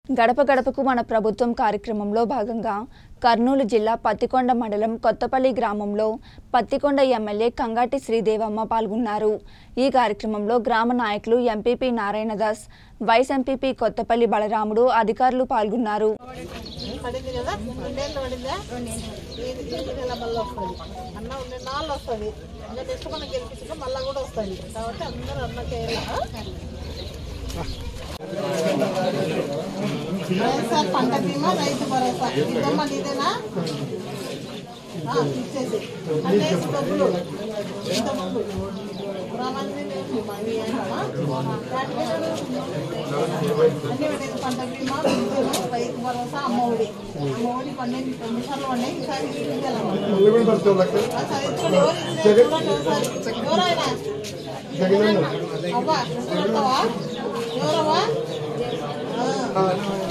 గడప గడపకు మన ప్రభుత్వం కార్యక్రమంలో భాగంగా కర్నూలు జిల్లా పత్తికొండ మండలం కొత్తపల్లి గ్రామంలో పత్తికొండ ఎమ్మెల్యే కంగాటి శ్రీదేవమ్మ పాల్గొన్నారు ఈ కార్యక్రమంలో గ్రామ నాయకులు MPP Narayandas vice MPP Kothapalli Balaramudu అధికారులు పాల్గొన్నారు పడింది కదా రెండేళ్ళు పడిందా ఇది ఈ నెల మళ్ళీ వస్తుంది అన్న ఉండే నాళ్ళు వస్తుంది ఇంకా నెక్స్ట్ మనం గెలిపించుకుంటే మళ్ళీ కూడా వస్తుంది కాబట్టి అందరూ అన్నకే వైఎస్ఆర్ పంట బీమా రైతు భరోసా ఇదమ్మా నీదేనా ఆ, ఇచ్చేసి అన్నేసి డబ్బులు ఇంతకుముందు రామాంజీ అన్ని పెట్టేది పంట బీమా పింఛను రైతు భరోసా అమ్మ ఒడి అమ్మ ఒడి పన్నెండు రెండు సార్లు ఉన్నాయి ఈసారి ఇవ్వాలమ్మా ఆ, చదివించుకోండి ఎవరు ఇచ్చేది చూడండి ఒకసారి ఎవరైనా అవ్వా చూడతావా ఎవరవ్వా ఆ.